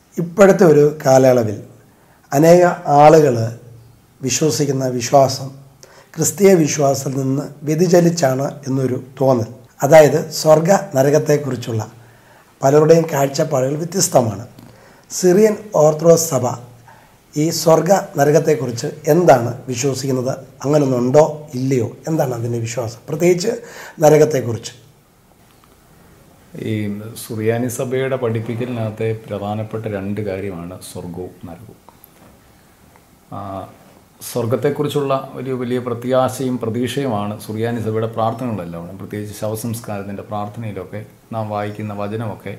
ഇപ്പോഴത്തെ ഒരു കാലയളവിൽ അനേക ആളുകൾ വിശ്വസിക്കുന്ന വിശ്വാസം ക്രിസ്തീയ വിശ്വാസത്തിൽ നിന്ന് വ്യതിചലിച്ചാണ് എന്നൊരു തോന്നൽ അതായത് സ്വർഗ നരകത്തെക്കുറിച്ചുള്ള പലരുടെയും കാഴ്ചപ്പാടുകൾ വ്യത്യസ്തമാണ് സിറിയൻ ഓർത്തഡോക്സ് സഭ ഈ സ്വർഗ നരകത്തെക്കുറിച്ച് എന്താണ് വിശ്വസിക്കുന്നത് അങ്ങനൊന്നുണ്ടോ ഇല്ലയോ എന്താണ് അതിൻ്റെ വിശ്വാസം പ്രത്യേകിച്ച് നരകത്തെക്കുറിച്ച് ഈ സുറിയാനി സഭയുടെ പഠിപ്പിക്കലിനകത്തെ പ്രധാനപ്പെട്ട രണ്ട് കാര്യമാണ് സ്വർഗവും നരകവും ആ, സ്വർഗത്തെക്കുറിച്ചുള്ള ഒരു വലിയ പ്രത്യാശയും പ്രതീക്ഷയുമാണ് സുറിയാനി സഭയുടെ പ്രാർത്ഥനകളെല്ലാം ഉണ്ട്. പ്രത്യേകിച്ച് ശവസംസ്കാരത്തിൻ്റെ പ്രാർത്ഥനയിലൊക്കെ നാം വായിക്കുന്ന വചനമൊക്കെ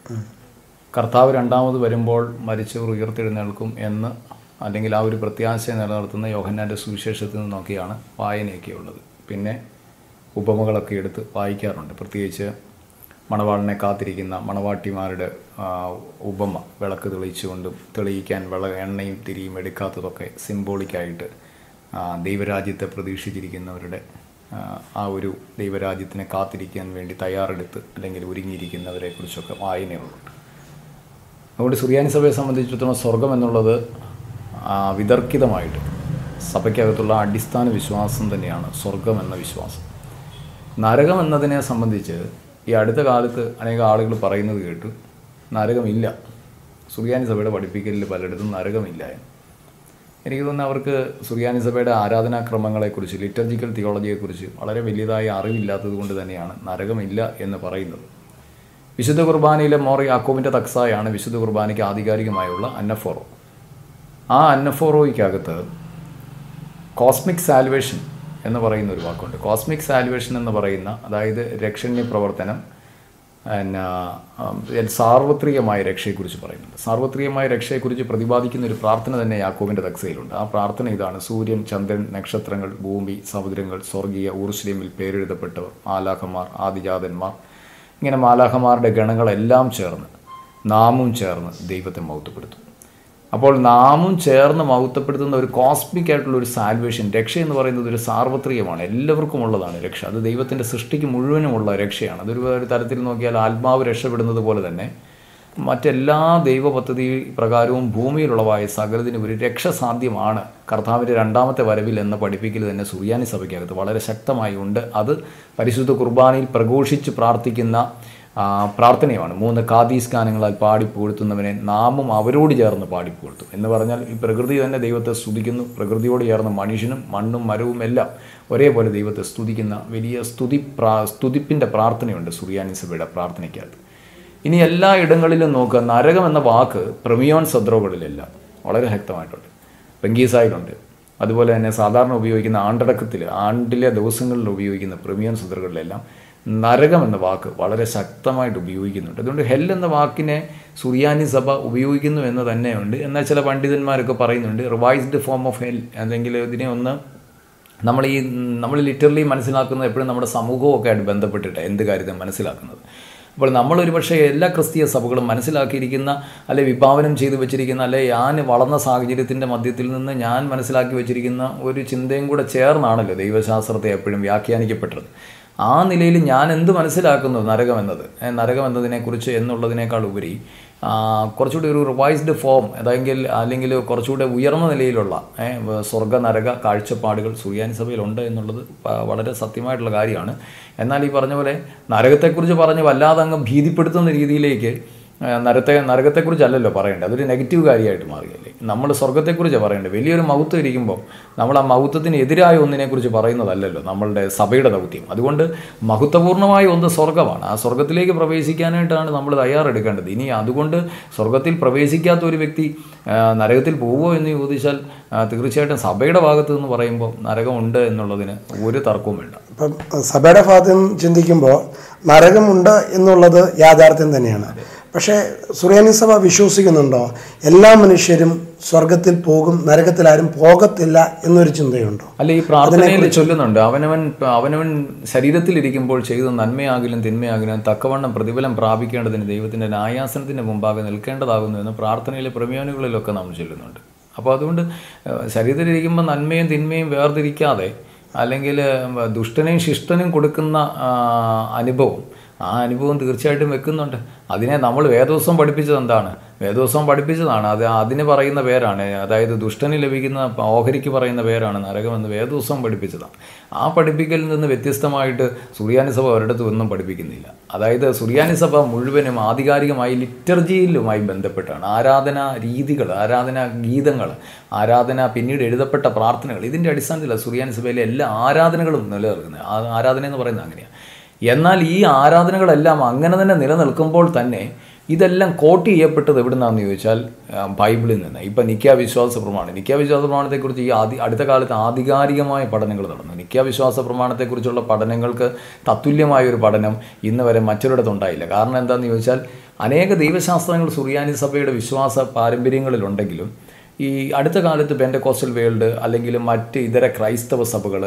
കർത്താവ് രണ്ടാമത് വരുമ്പോൾ മരിച്ചവർ ഉയർത്തെഴുന്നേൽക്കും എന്ന് അല്ലെങ്കിൽ ആ ഒരു പ്രത്യാശ നിലനിർത്തുന്ന യോഹന്നാൻ്റെ സുവിശേഷത്തിൽ നിന്നൊക്കെയാണ് വായനയൊക്കെ ഉള്ളത് പിന്നെ ഉപമകളൊക്കെ എടുത്ത് വായിക്കാറുണ്ട് പ്രത്യേകിച്ച് മണവാളിനെ കാത്തിരിക്കുന്ന മണവാട്ടിമാരുടെ ആ, ഉപമ വിളക്ക് തെളിയിച്ചുകൊണ്ടും തെളിയിക്കാൻ വിള എണ്ണയും തിരിയും എടുക്കാത്തതൊക്കെ സിംബോളിക്കായിട്ട് ആ, ദൈവരാജ്യത്തെ പ്രതീക്ഷിച്ചിരിക്കുന്നവരുടെ ആ, ആ ഒരു ദൈവരാജ്യത്തിനെ കാത്തിരിക്കാൻ വേണ്ടി തയ്യാറെടുത്ത് അല്ലെങ്കിൽ ഒരുങ്ങിയിരിക്കുന്നവരെ കുറിച്ചൊക്കെ വായനയുണ്ട് അതുകൊണ്ട് സുറിയാനി സഭയെ സംബന്ധിച്ചിടത്തോളം സ്വർഗം എന്നുള്ളത് ആ, വിതർക്കിതമായിട്ട് സഭയ്ക്കകത്തുള്ള അടിസ്ഥാന വിശ്വാസം തന്നെയാണ് സ്വർഗം എന്ന വിശ്വാസം നരകം എന്നതിനെ സംബന്ധിച്ച് ഈ അടുത്ത കാലത്ത് അനേക ആളുകൾ പറയുന്നത് കേട്ടു നരകമില്ല സുറിയാനി സഭയുടെ പഠിപ്പിക്കലിൽ പലയിടത്തും നരകമില്ല എന്ന് എനിക്ക് തോന്നുന്നു അവർക്ക് സുറിയാനി സഭയുടെ ആരാധനാക്രമങ്ങളെക്കുറിച്ച് ലിറ്റർജിക്കൽ തിയോളജിയെക്കുറിച്ച് വളരെ വലിയതായ അറിവില്ലാത്തത് കൊണ്ട് തന്നെയാണ് നരകമില്ല എന്ന് പറയുന്നത് വിശുദ്ധ കുർബാനയിലെ മോർ യാക്കോബിൻ്റെ തക്സായാണ് വിശുദ്ധ കുർബാനയ്ക്ക് ആധികാരികമായുള്ള അന്നഫോറോ ആ അന്നഫോറോയ്ക്കകത്ത് കോസ്മിക് സാൽവേഷൻ എന്ന് പറയുന്ന ഒരു വാക്കുണ്ട് കോസ്മിക് സാൽവേഷൻ എന്ന് പറയുന്ന അതായത് രക്ഷണ്യ പ്രവർത്തനം പിന്നെ ഉം, സാർവത്രികമായ രക്ഷയെക്കുറിച്ച് പറയുന്നുണ്ട് സാർവത്രികമായ രക്ഷയെക്കുറിച്ച് പ്രതിപാദിക്കുന്ന ഒരു പ്രാർത്ഥന തന്നെ യാക്കോബിൻ്റെ തക്സയിലുണ്ട് ആ പ്രാർത്ഥന ഇതാണ് സൂര്യൻ ചന്ദ്രൻ നക്ഷത്രങ്ങൾ ഭൂമി സമുദ്രങ്ങൾ സ്വർഗീയ ഊർശ്ലീമിൽ പേരെഴുതപ്പെട്ടവർ മാലാഖമാർ ആദിജാതന്മാർ ഇങ്ങനെ മാലാഖമാരുടെ ഗണങ്ങളെല്ലാം ചേർന്ന് നാമും ചേർന്ന് ദൈവത്തെ മൗത്തപ്പെടുത്തും അപ്പോൾ നാമും ചേർന്ന് മൗത്തപ്പെടുത്തുന്ന ഒരു കോസ്മിക് ആയിട്ടുള്ള ഒരു സാൽവേഷൻ രക്ഷ എന്ന് പറയുന്നത് ഒരു സാർവത്രികമാണ് എല്ലാവർക്കും ഉള്ളതാണ് രക്ഷ അത് ദൈവത്തിൻ്റെ സൃഷ്ടിക്ക് മുഴുവനുമുള്ള രക്ഷയാണ് അതൊരു ഒരു തരത്തിൽ നോക്കിയാൽ ആത്മാവ് രക്ഷപ്പെടുന്നത് പോലെ തന്നെ മറ്റെല്ലാ ദൈവ പദ്ധതി പ്രകാരവും ഭൂമിയിലുള്ളവായ സകലതിന് ഒരു രക്ഷ സാധ്യമാണ് കർത്താവിൻ്റെ രണ്ടാമത്തെ വരവിൽ എന്ന പഠിപ്പിക്കൽ തന്നെ സുറിയാനി സഭയ്ക്കകത്ത് വളരെ ശക്തമായി ഉണ്ട് അത് പരിശുദ്ധ കുർബാനയിൽ പ്രഘോഷിച്ച് പ്രാർത്ഥിക്കുന്ന ആ, പ്രാർത്ഥനയുമാണ് മൂന്ന് കാതീസ് ഗാനങ്ങളാൽ പാടിപ്പുകഴ്ത്തുന്നവനെ നാമും അവരോട് ചേർന്ന് പാടിപ്പുകഴ്ത്തും എന്ന് പറഞ്ഞാൽ ഈ പ്രകൃതി തന്നെ ദൈവത്തെ സ്തുതിക്കുന്നു പ്രകൃതിയോട് ചേർന്ന് മനുഷ്യനും മണ്ണും മരവും എല്ലാം ഒരേപോലെ ദൈവത്തെ സ്തുതിക്കുന്ന വലിയ സ്തുതി പ്രാ സ്തുതിപ്പിൻ്റെ പ്രാർത്ഥനയുണ്ട് സുറിയാനി സഭയുടെ പ്രാർത്ഥനയ്ക്കകത്ത് ഇനി എല്ലാ ഇടങ്ങളിലും നോക്കുക നരകം എന്ന വാക്ക് പ്രമിയോൺ സദ്രോകളിലെല്ലാം വളരെ ശക്തമായിട്ടുണ്ട് ബംഗീസായിലുണ്ട് അതുപോലെ തന്നെ സാധാരണ ഉപയോഗിക്കുന്ന ആണ്ടടക്കത്തിൽ ആണ്ടിലെ ദിവസങ്ങളിൽ ഉപയോഗിക്കുന്ന പ്രീമിയം സുതറുകളിലെല്ലാം നരകം എന്ന വാക്ക് വളരെ ശക്തമായിട്ട് ഉപയോഗിക്കുന്നുണ്ട് അതുകൊണ്ട് ഹെൽ എന്ന വാക്കിനെ സുറിയാനി സഭ ഉപയോഗിക്കുന്നു എന്ന് തന്നെയുണ്ട് എന്നാൽ ചില പണ്ഡിതന്മാരൊക്കെ പറയുന്നുണ്ട് റിവൈസ്ഡ് ഫോം ഓഫ് ഹെൽ അല്ലെങ്കിൽ ഇതിനെ ഒന്ന് നമ്മൾ ഈ നമ്മൾ ലിറ്ററലി മനസ്സിലാക്കുന്നത് എപ്പോഴും നമ്മുടെ സമൂഹമൊക്കെ ആയിട്ട് ബന്ധപ്പെട്ടിട്ട് എന്ത് കാര്യത്തെ മനസ്സിലാക്കുന്നത് അപ്പോൾ നമ്മളൊരു പക്ഷേ എല്ലാ ക്രിസ്തീയ സഭകളും മനസ്സിലാക്കിയിരിക്കുന്ന അല്ലെ വിഭാവനം ചെയ്തു വെച്ചിരിക്കുന്ന അല്ലെ ഞാൻ വളർന്ന സാഹചര്യത്തിൻ്റെ മധ്യത്തിൽ നിന്ന് ഞാൻ മനസ്സിലാക്കി വെച്ചിരിക്കുന്ന ഒരു ചിന്തയും കൂടെ ചേർന്നാണല്ലോ ദൈവശാസ്ത്രത്തെ എപ്പോഴും വ്യാഖ്യാനിക്കപ്പെട്ടത് ആ നിലയിൽ ഞാൻ എന്ത് മനസ്സിലാക്കുന്നു നരകം എന്നത് ഏ, നരകം എന്നതിനെക്കുറിച്ച് എന്നുള്ളതിനേക്കാൾ ഉപരി ആ, കുറച്ചുകൂടി ഒരു റിവൈസ്ഡ് ഫോം അതെങ്കിൽ അല്ലെങ്കിൽ കുറച്ചുകൂടെ ഉയർന്ന നിലയിലുള്ള ഏ, വ- സ്വർഗ നരക കാഴ്ചപ്പാടുകൾ സുറിയാനി സഭയിലുണ്ട് എന്നുള്ളത് പ- വളരെ സത്യമായിട്ടുള്ള കാര്യമാണ് എന്നാൽ ഈ പറഞ്ഞ പോലെ നരകത്തെക്കുറിച്ച് പറഞ്ഞ് വല്ലാതെ അങ്ങ് ഭീതിപ്പെടുത്തുന്ന രീതിയിലേക്ക് ആ, നരത്തെ നരകത്തെക്കുറിച്ചല്ലല്ലോ പറയേണ്ടത് അതൊരു നെഗറ്റീവ് കാര്യമായിട്ട് മാറിയല്ലേ നമ്മൾ സ്വർഗത്തെക്കുറിച്ചാണ് പറയേണ്ടത് വലിയൊരു മൗത്വം ഇരിക്കുമ്പോൾ നമ്മൾ ആ മൗത്വത്തിന് എതിരായ ഒന്നിനെക്കുറിച്ച് പറയുന്നതല്ലല്ലോ നമ്മളുടെ സഭയുടെ ദൗത്യം അതുകൊണ്ട് മഹത്വപൂർണ്ണമായ ഒന്ന് സ്വർഗമാണ് ആ സ്വർഗത്തിലേക്ക് പ്രവേശിക്കാനായിട്ടാണ് നമ്മൾ തയ്യാറെടുക്കേണ്ടത് ഇനി അതുകൊണ്ട് സ്വർഗത്തിൽ പ്രവേശിക്കാത്ത ഒരു വ്യക്തി ആ, നരകത്തിൽ പോവുമോ എന്ന് ചോദിച്ചാൽ ആ, തീർച്ചയായിട്ടും സഭയുടെ ഭാഗത്ത് നിന്ന് പറയുമ്പോൾ നരകമുണ്ട് എന്നുള്ളതിന് ഒരു തർക്കവും വേണ്ട ഇപ്പം സഭയുടെ ഭാഗത്ത് നിന്ന് ചിന്തിക്കുമ്പോൾ നരകമുണ്ട് എന്നുള്ളത് യാഥാർത്ഥ്യം തന്നെയാണ് പക്ഷേ സുറിയാനി സഭ വിശ്വസിക്കുന്നുണ്ടോ എല്ലാ മനുഷ്യരും സ്വർഗത്തിൽ പോകും നരകത്തിൽ ആരും പോകത്തില്ല എന്നൊരു ചിന്തയുണ്ടോ അല്ല ഈ പ്രാർത്ഥനയിൽ ചൊല്ലുന്നുണ്ട് അവനവൻ അവനവൻ ശരീരത്തിലിരിക്കുമ്പോൾ ചെയ്ത നന്മയാകിലും തിന്മയാകിലും തക്കവണ്ണം പ്രതിഫലം പ്രാപിക്കേണ്ടതിന് ദൈവത്തിന്റെ ന്യായാസനത്തിന്റെ മുമ്പാകെ നിൽക്കേണ്ടതാകുന്നു എന്ന് പ്രാർത്ഥനയിലെ പ്രമേയനുകളിലൊക്കെ നമ്മൾ ചൊല്ലുന്നുണ്ട് അപ്പോൾ അതുകൊണ്ട് ഏഹ്, ശരീരത്തിലിരിക്കുമ്പോൾ നന്മയും തിന്മയും വേർതിരിക്കാതെ അല്ലെങ്കിൽ ദുഷ്ടനെയും ശിഷ്ടനും കൊടുക്കുന്ന ആ, അനുഭവം ആ അനുഭവം തീർച്ചയായിട്ടും വെക്കുന്നുണ്ട് അതിനെ നമ്മൾ വേദോത്സവം പഠിപ്പിച്ചത് എന്താണ് വേദോത്സവം പഠിപ്പിച്ചതാണ് അത് അതിന് പറയുന്ന പേരാണ് അതായത് ദുഷ്ടന് ലഭിക്കുന്ന ഓഹരിക്ക് പറയുന്ന പേരാണ് നരകമെന്ന് വേദോത്സവം പഠിപ്പിച്ചതാണ് ആ പഠിപ്പിക്കലിൽ നിന്ന് വ്യത്യസ്തമായിട്ട് സുറിയാനി സഭ ഒരിടത്തും ഒന്നും പഠിപ്പിക്കുന്നില്ല അതായത് സുറിയാനി സഭ മുഴുവനും ആധികാരികമായി ലിറ്റർജിയിലുമായി ബന്ധപ്പെട്ടാണ് ആരാധന രീതികൾ ആരാധന ഗീതങ്ങൾ ആരാധന പിന്നീട് എഴുതപ്പെട്ട പ്രാർത്ഥനകൾ ഇതിൻ്റെ അടിസ്ഥാനത്തിലാണ് സുറിയാനി സഭയിലെ എല്ലാ ആരാധനകളും നിലനിൽക്കുന്നത് ആ ആരാധന എന്ന് പറയുന്നത് അങ്ങനെയാണ് എന്നാൽ ഈ ആരാധനകളെല്ലാം അങ്ങനെ തന്നെ നിലനിൽക്കുമ്പോൾ തന്നെ ഇതെല്ലാം കോട്ട് ചെയ്യപ്പെട്ടത് എവിടുന്നാന്ന് ചോദിച്ചാൽ ആ, ബൈബിളിൽ നിന്ന് ഇപ്പം നിക്ക വിശ്വാസ പ്രമാണം നിക്ക വിശ്വാസ പ്രമാണത്തെക്കുറിച്ച് ഈ ആദി അടുത്ത കാലത്ത് ആധികാരികമായ പഠനങ്ങൾ നടന്നു നിക്ക വിശ്വാസ പ്രമാണത്തെക്കുറിച്ചുള്ള പഠനങ്ങൾക്ക് തത്തുല്യമായ ഒരു പഠനം ഇന്ന് വരെ മറ്റൊരിടത്തുണ്ടായില്ല കാരണം എന്താണെന്ന് ചോദിച്ചാൽ അനേക ദൈവശാസ്ത്രങ്ങൾ സുറിയാനി സഭയുടെ വിശ്വാസ പാരമ്പര്യങ്ങളിലുണ്ടെങ്കിലും ഈ അടുത്ത കാലത്ത് പെൻഡക്കോസ്റ്റൽ വേൾഡ് അല്ലെങ്കിൽ മറ്റ് ഇതര ക്രൈസ്തവ സഭകൾ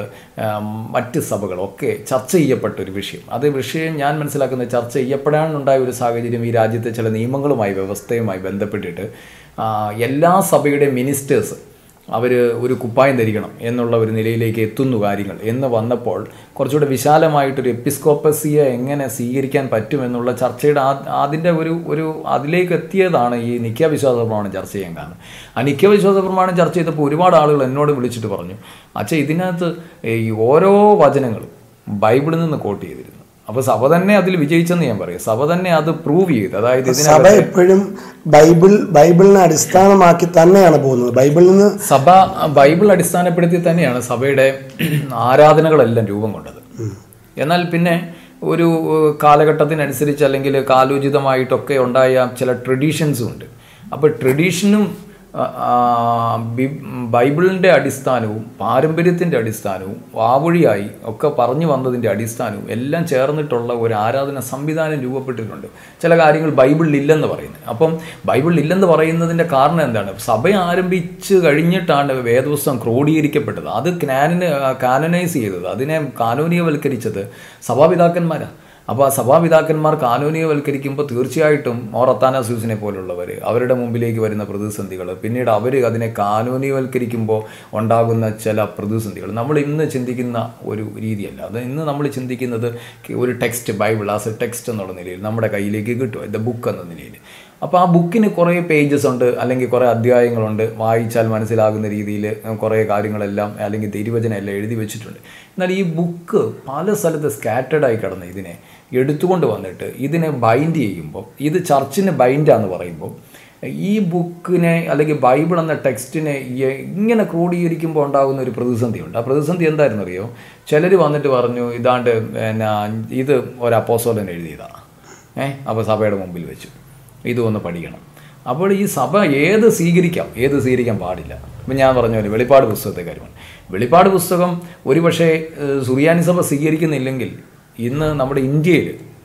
മറ്റ് സഭകളൊക്കെ ചർച്ച ചെയ്യപ്പെട്ട ഒരു വിഷയം അത് വിഷയം ഞാൻ മനസ്സിലാക്കുന്നത് ചർച്ച ചെയ്യപ്പെടാനുണ്ടായ ഒരു സാഹചര്യം ഈ രാജ്യത്തെ ചില നിയമങ്ങളുമായി വ്യവസ്ഥയുമായി ബന്ധപ്പെട്ടിട്ട് ആ, എല്ലാ സഭയുടെയും മിനിസ്റ്റേഴ്സ് അവർ ഒരു കുപ്പായം ധരിക്കണം എന്നുള്ള ഒരു നിലയിലേക്ക് എത്തുന്നു കാര്യങ്ങൾ എന്ന് വന്നപ്പോൾ കുറച്ചുകൂടെ വിശാലമായിട്ടൊരു എപ്പിസ്കോപ്പസിയെ എങ്ങനെ സ്വീകരിക്കാൻ പറ്റുമെന്നുള്ള ചർച്ചയുടെ ആ അതിൻ്റെ ഒരു ഒരു അതിലേക്ക് എത്തിയതാണ് ഈ നിക്ക വിശ്വാസ പ്രമാണം ചർച്ച ചെയ്യാൻ കാരണം ആ നിക്ക വിശ്വാസ പ്രമാണം ചർച്ച ചെയ്തപ്പോൾ ഒരുപാട് ആളുകൾ എന്നോട് വിളിച്ചിട്ട് പറഞ്ഞു അച്ഛാ ഇതിനകത്ത് ഈ ഓരോ വചനങ്ങളും ബൈബിളിൽ നിന്ന് കോട്ട് ചെയ്തിരുന്നു അപ്പോൾ സഭ തന്നെ അതിൽ വിജയിച്ചെന്ന് ഞാൻ പറയും സഭ തന്നെ അത് പ്രൂവ് ചെയ്തു അതായത് ഇതിനെ സഭ എപ്പോഴും ബൈബിൾ ബൈബിളിനെ അടിസ്ഥാനമാക്കി തന്നെയാണ് പോകുന്നത് ബൈബിളിൽ നിന്ന് സഭ ബൈബിൾ അടിസ്ഥാനപ്പെടുത്തി തന്നെയാണ് സഭയുടെ ആരാധനകളെല്ലാം രൂപം കൊണ്ടത് എന്നാൽ പിന്നെ ഒരു ഏഹ്, കാലഘട്ടത്തിനനുസരിച്ച് അല്ലെങ്കിൽ കാലോചിതമായിട്ടൊക്കെ ഉണ്ടായ ചില ട്രഡീഷൻസും ഉണ്ട് അപ്പോൾ ട്രഡീഷനും ആ, ആ, ബി- ബൈബിളിൻ്റെ അടിസ്ഥാനവും പാരമ്പര്യത്തിൻ്റെ അടിസ്ഥാനവും വാവൊഴിയായി ഒക്കെ പറഞ്ഞു വന്നതിൻ്റെ അടിസ്ഥാനവും എല്ലാം ചേർന്നിട്ടുള്ള ഒരു ആരാധന സംവിധാനം രൂപപ്പെട്ടിട്ടുണ്ട് ചില കാര്യങ്ങൾ ബൈബിളിൽ ഇല്ലെന്ന് പറയുന്നത് അപ്പം ബൈബിളിൽ ഇല്ലെന്ന് പറയുന്നതിൻ്റെ കാരണം എന്താണ് സഭ ആരംഭിച്ച് കഴിഞ്ഞിട്ടാണ് വേദപുസ്തകം ക്രോഡീകരിക്കപ്പെട്ടത് അത് ക്നാനിന് കാനനൈസ് ചെയ്തത് അതിനെ കാനൂനീയവൽക്കരിച്ചത് സഭാപിതാക്കന്മാരാണ് അപ്പോൾ ആ സഭാപിതാക്കന്മാർ കാനൂനീയവൽക്കരിക്കുമ്പോൾ തീർച്ചയായിട്ടും മോറത്താനാസ്യൂസിനെ പോലുള്ളവർ അവരുടെ മുമ്പിലേക്ക് വരുന്ന പ്രതിസന്ധികൾ പിന്നീട് അവർ അതിനെ കാനൂനീയവൽക്കരിക്കുമ്പോൾ ഉണ്ടാകുന്ന ചില പ്രതിസന്ധികൾ നമ്മൾ ഇന്ന് ചിന്തിക്കുന്ന ഒരു രീതിയല്ല അത് ഇന്ന് നമ്മൾ ചിന്തിക്കുന്നത് ഒരു text Bible as a text എന്നുള്ള നിലയിൽ നമ്മുടെ കയ്യിലേക്ക് കിട്ടും ദ ബുക്ക് എന്ന നിലയിൽ അപ്പോൾ ആ ബുക്കിന് കുറേ പേജസ് ഉണ്ട് അല്ലെങ്കിൽ കുറേ അധ്യായങ്ങളുണ്ട് വായിച്ചാൽ മനസ്സിലാകുന്ന രീതിയിൽ കുറേ കാര്യങ്ങളെല്ലാം അല്ലെങ്കിൽ തിരുവചനം എല്ലാം എഴുതി വെച്ചിട്ടുണ്ട് എന്നാൽ ഈ ബുക്ക് പല സ്ഥലത്ത് സ്കാറ്റേഡ് ആയി കിടന്ന് ഇതിനെ എടുത്തുകൊണ്ട് വന്നിട്ട് ഇതിനെ ബൈൻഡ് ചെയ്യുമ്പോൾ ഇത് ചർച്ചിന് ബൈൻഡാന്ന് പറയുമ്പോൾ ഈ ബുക്കിനെ അല്ലെങ്കിൽ ബൈബിൾ എന്ന ടെക്സ്റ്റിനെ ഈ- ഇങ്ങനെ ക്രോഡീകരിക്കുമ്പോൾ ഉണ്ടാകുന്ന ഒരു പ്രതിസന്ധിയുണ്ട് ആ പ്രതിസന്ധി എന്തായിരുന്നു അറിയോ ചിലർ വന്നിട്ട് പറഞ്ഞു ഇതാണ്ട് പിന്നെ ഇത് ഒരു അപ്പോസോലൻ എഴുതിയതാണ് ഏഹ് അപ്പോൾ സഭയുടെ മുമ്പിൽ വെച്ചു ഇതൊന്ന് പഠിക്കണം അപ്പോൾ ഈ സഭ ഏത് സ്വീകരിക്കാം ഏത് സ്വീകരിക്കാൻ പാടില്ല ഇപ്പം ഞാൻ പറഞ്ഞ പോലെ വെളിപ്പാട് പുസ്തകത്തെ കാര്യമാണ് വെളിപ്പാട് പുസ്തകം ഒരുപക്ഷെ ഏഹ്, സുറിയാനി സഭ സ്വീകരിക്കുന്നില്ലെങ്കിൽ ഇന്ന് നമ്മുടെ ഇന്ത്യയിൽ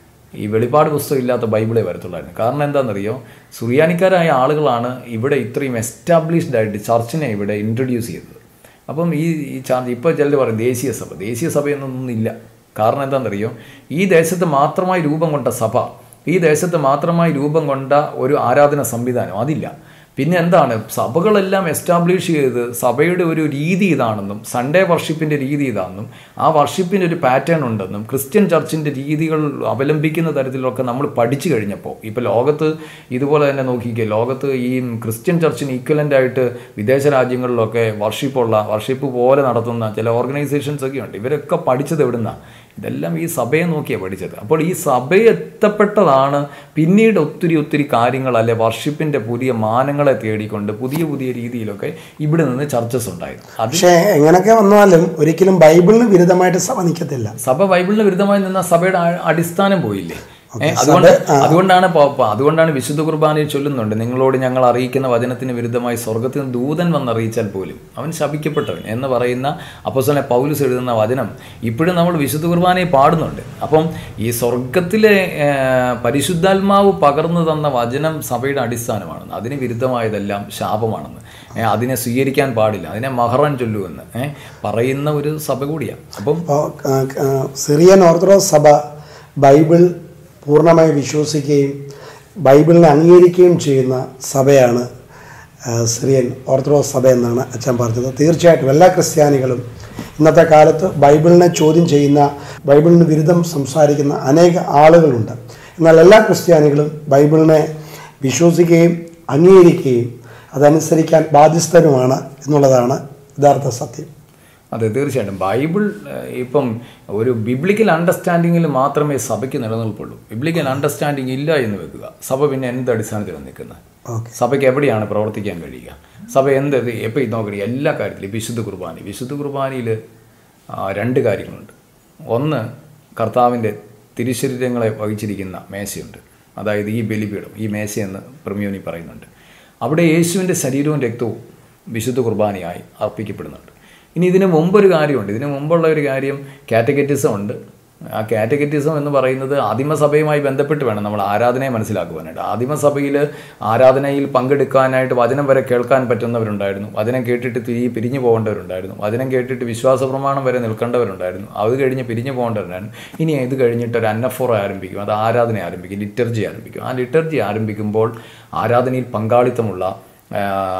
ഈ വെളിപ്പാട് പുസ്തകം ഇല്ലാത്ത ബൈബിളേ വരത്തുള്ളായിരുന്നു കാരണം എന്താണെന്നറിയോ സുറിയാനിക്കാരായ ആളുകളാണ് ഇവിടെ ഇത്രയും എസ്റ്റാബ്ലിഷ്ഡ് ആയിട്ട് ചർച്ചിനെ ഇവിടെ ഇൻട്രൊഡ്യൂസ് ചെയ്തത് അപ്പം ഈ ഈ ചാർജ് ഇപ്പോൾ ചിലർ പറയും ദേശീയ സഭ ദേശീയ സഭയൊന്നും ഇല്ല കാരണം എന്താണെന്നറിയോ ഈ ദേശത്ത് മാത്രമായി രൂപം കൊണ്ട സഭ ഈ ദേശത്ത് മാത്രമായി രൂപം കൊണ്ട ഒരു ആരാധന സംവിധാനം അതില്ല പിന്നെ എന്താണ് സഭകളെല്ലാം എസ്റ്റാബ്ലിഷ് ചെയ്ത് സഭയുടെ ഒരു രീതി ഇതാണെന്നും സൺഡേ വർഷിപ്പിൻ്റെ രീതി ഇതാണെന്നും ആ വർഷിപ്പിന് ഒരു പാറ്റേൺ ഉണ്ടെന്നും ക്രിസ്ത്യൻ ചർച്ചിൻ്റെ രീതികൾ അവലംബിക്കുന്ന തരത്തിലൊക്കെ നമ്മൾ പഠിച്ചു കഴിഞ്ഞപ്പോൾ ഇപ്പോൾ ലോകത്ത് ഇതുപോലെ തന്നെ നോക്കിക്കുക ലോകത്ത് ഈ ക്രിസ്ത്യൻ ചർച്ചിന് ഈക്വലൻ്റ് ആയിട്ട് വിദേശ രാജ്യങ്ങളിലൊക്കെ വർഷിപ്പുള്ള വർഷിപ്പ് പോലെ നടത്തുന്ന ചില ഓർഗനൈസേഷൻസ് ഒക്കെ ഉണ്ട് ഇവരൊക്കെ പഠിച്ചത് എവിടുന്നാണ് ഇതെല്ലാം ഈ സഭയെ നോക്കിയാണ് പഠിച്ചത് അപ്പോൾ ഈ സഭയെ എത്തപ്പെട്ടതാണ് പിന്നീട് ഒത്തിരി ഒത്തിരി കാര്യങ്ങൾ അല്ലെ വർഷിപ്പിൻ്റെ പുതിയ മാനങ്ങളെ തേടിക്കൊണ്ട് പുതിയ പുതിയ രീതിയിലൊക്കെ ഇവിടെ നിന്ന് ചർച്ചസ് ഉണ്ടായത് അത് പക്ഷേ എങ്ങനെയൊക്കെ വന്നാലും ഒരിക്കലും ബൈബിളിന് വിരുദ്ധമായിട്ട് സഭ നിൽക്കത്തില്ല സഭ ബൈബിളിന് വിരുദ്ധമായി നിന്ന സഭയുടെ ആ- അടിസ്ഥാനം പോയില്ലേ ഏ, അതുകൊണ്ട് അതുകൊണ്ടാണ് പ- പ- അതുകൊണ്ടാണ് വിശുദ്ധ കുർബാനയിൽ ചൊല്ലുന്നുണ്ട് നിങ്ങളോട് ഞങ്ങൾ അറിയിക്കുന്ന വചനത്തിന് വിരുദ്ധമായി സ്വർഗത്തിൽ നിന്ന് ദൂതൻ വന്നറിയിച്ചാൽ പോലും അവൻ ശപിക്കപ്പെട്ടവൻ എന്ന് പറയുന്ന അപ്പോസ്തലൻ പൗലുസ് എഴുതുന്ന വചനം ഇപ്പോഴും നമ്മൾ വിശുദ്ധ കുർബാനയിൽ പാടുന്നുണ്ട് അപ്പം ഈ സ്വർഗത്തിലെ ഏ, പരിശുദ്ധാത്മാവ് പകർന്നു തന്ന വചനം സഭയുടെ അടിസ്ഥാനമാണ് അതിന് വിരുദ്ധമായതെല്ലാം ശാപമാണെന്ന് ഏ, അതിനെ സ്വീകരിക്കാൻ പാടില്ല അതിനെ മഹറൻ ചൊല്ലുമെന്ന് ഏ, പറയുന്ന ഒരു സഭ കൂടിയാണ് അപ്പം അപ്പോൾ സിറിയൻ ഓർത്തഡോക്സ് സഭ ബൈബിൾ പൂർണ്ണമായി വിശ്വസിക്കുകയും ബൈബിളിനെ അംഗീകരിക്കുകയും ചെയ്യുന്ന സഭയാണ് ആ, സിറിയൻ ഓർത്തഡോക്സ് സഭ എന്നാണ് അച്ഛൻ പറഞ്ഞത് തീർച്ചയായിട്ടും എല്ലാ ക്രിസ്ത്യാനികളും ഇന്നത്തെ കാലത്ത് ബൈബിളിനെ ചോദ്യം ചെയ്യുന്ന ബൈബിളിന് വിരുദ്ധം സംസാരിക്കുന്ന അനേക ആളുകളുണ്ട് എന്നാൽ എല്ലാ ക്രിസ്ത്യാനികളും ബൈബിളിനെ വിശ്വസിക്കുകയും അംഗീകരിക്കുകയും അതനുസരിക്കാൻ ബാധ്യസ്ഥരുമാണ് എന്നുള്ളതാണ് യഥാർത്ഥ സത്യം അതെ തീർച്ചയായിട്ടും ബൈബിൾ ഏഹ്, ഇപ്പം ഒരു ബിബ്ലിക്കൽ അണ്ടർസ്റ്റാൻഡിങ്ങിൽ മാത്രമേ സഭയ്ക്ക് നിലനിൽപ്പുള്ളൂ ബിബ്ലിക്കൽ അണ്ടർസ്റ്റാൻഡിങ് ഇല്ല എന്ന് വെക്കുക സഭ പിന്നെ എന്ത് അടിസ്ഥാനത്തിലാണ് നിൽക്കുന്നത് ഓക്കെ സഭയ്ക്ക് എവിടെയാണ് പ്രവർത്തിക്കാൻ കഴിയുക സഭ എന്ത് എപ്പോൾ ഇത് നോക്കണേ എല്ലാ കാര്യത്തിലും വിശുദ്ധ കുർബാന വിശുദ്ധ കുർബാനയിൽ രണ്ട് കാര്യങ്ങളുണ്ട് ഒന്ന് കർത്താവിൻ്റെ തിരുശരീരങ്ങളെ വഹിച്ചിരിക്കുന്ന മേശയുണ്ട് അതായത് ഈ ബലിപീഠം ഈ മേശയെന്ന് പ്രമ്യൂനി പറയുന്നുണ്ട് അവിടെ യേശുവിൻ്റെ ശരീരവും രക്തവും വിശുദ്ധ കുർബാനയായി അർപ്പിക്കപ്പെടുന്നുണ്ട് ഇനി ഇതിന് മുമ്പൊരു കാര്യമുണ്ട് ഇതിന് മുമ്പുള്ള ഒരു കാര്യം കാറ്റഗറ്റിസം ഉണ്ട് ആ കാറ്റഗറ്റിസം എന്ന് പറയുന്നത് ആദിമസഭയുമായി ബന്ധപ്പെട്ട് വേണം നമ്മൾ ആരാധനയെ മനസ്സിലാക്കുവാനായിട്ട് ആദിമസഭയിൽ ആരാധനയിൽ പങ്കെടുക്കാനായിട്ട് വചനം വരെ കേൾക്കാൻ പറ്റുന്നവരുണ്ടായിരുന്നു വചനം കേട്ടിട്ട് തിരി പിരിഞ്ഞു പോകേണ്ടവരുണ്ടായിരുന്നു വചനം കേട്ടിട്ട് വിശ്വാസ പ്രമാണം വരെ നിൽക്കേണ്ടവരുണ്ടായിരുന്നു അത് കഴിഞ്ഞ് പിരിഞ്ഞു പോകേണ്ടവരുണ്ടായിരുന്നു ഇനി ഇത് കഴിഞ്ഞിട്ട് ഒരു അന്നഫോർ ആരംഭിക്കും അത് ആരാധന ആരംഭിക്കും ലിറ്റർജി ആരംഭിക്കും ആ ലിറ്റർജി ആരംഭിക്കുമ്പോൾ ആരാധനയിൽ പങ്കാളിത്തമുള്ള ആ,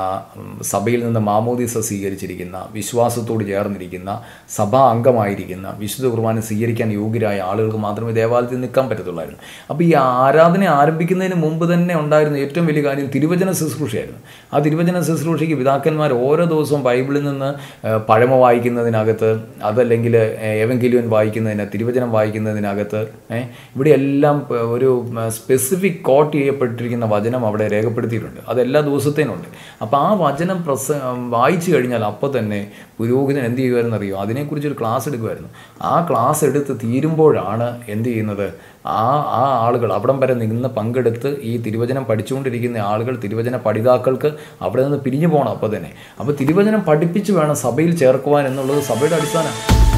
സഭയിൽ നിന്ന് മാമോദീസ സ്വീകരിച്ചിരിക്കുന്ന വിശ്വാസത്തോട് ചേർന്നിരിക്കുന്ന സഭാ അംഗമായിരിക്കുന്ന വിശുദ്ധ കുർബാന സ്വീകരിക്കാൻ യോഗ്യരായ ആളുകൾക്ക് മാത്രമേ ദേവാലയത്തിൽ നിൽക്കാൻ പറ്റത്തുള്ളായിരുന്നു അപ്പോൾ ഈ ആരാധന ആരംഭിക്കുന്നതിന് മുമ്പ് തന്നെ ഉണ്ടായിരുന്ന ഏറ്റവും വലിയ കാര്യം തിരുവചന ശുശ്രൂഷയായിരുന്നു ആ തിരുവചന ശുശ്രൂഷയ്ക്ക് പിതാക്കന്മാർ ഓരോ ദിവസവും ബൈബിളിൽ നിന്ന് ആ, പഴമ വായിക്കുന്നതിനകത്ത് അതല്ലെങ്കിൽ എവെങ്കിലുവൻ വായിക്കുന്നതിന് തിരുവചനം വായിക്കുന്നതിനകത്ത് ഏ, ഇവിടെയെല്ലാം പ- ഒരു സ്പെസിഫിക് കോട്ട് ചെയ്യപ്പെട്ടിരിക്കുന്ന വചനം അവിടെ രേഖപ്പെടുത്തിയിട്ടുണ്ട് അത് എല്ലാ ദിവസത്തേനും ഉണ്ട് അപ്പോൾ ആ വചനം പ്രസ വായിച്ചു കഴിഞ്ഞാൽ അപ്പോൾ തന്നെ പുരോഹിതൻ എന്ത് ചെയ്യുമായിരുന്നു അറിയോ അതിനെക്കുറിച്ചൊരു ക്ലാസ് എടുക്കുമായിരുന്നു ആ ക്ലാസ് എടുത്ത് തീരുമ്പോഴാണ് എന്ത് ചെയ്യുന്നത് ആ ആ ആളുകൾ അവിടം വരെ നിന്ന് പങ്കെടുത്ത് ഈ തിരുവചനം പഠിച്ചുകൊണ്ടിരിക്കുന്ന ആളുകൾ തിരുവചന പഠിതാക്കൾക്ക് അവിടെ നിന്ന് പിരിഞ്ഞു പോകണം അപ്പോൾ തന്നെ അപ്പോൾ തിരുവചനം പഠിപ്പിച്ച് വേണം സഭയിൽ ചേർക്കുവാൻ എന്നുള്ളത് സഭയുടെ അടിസ്ഥാനം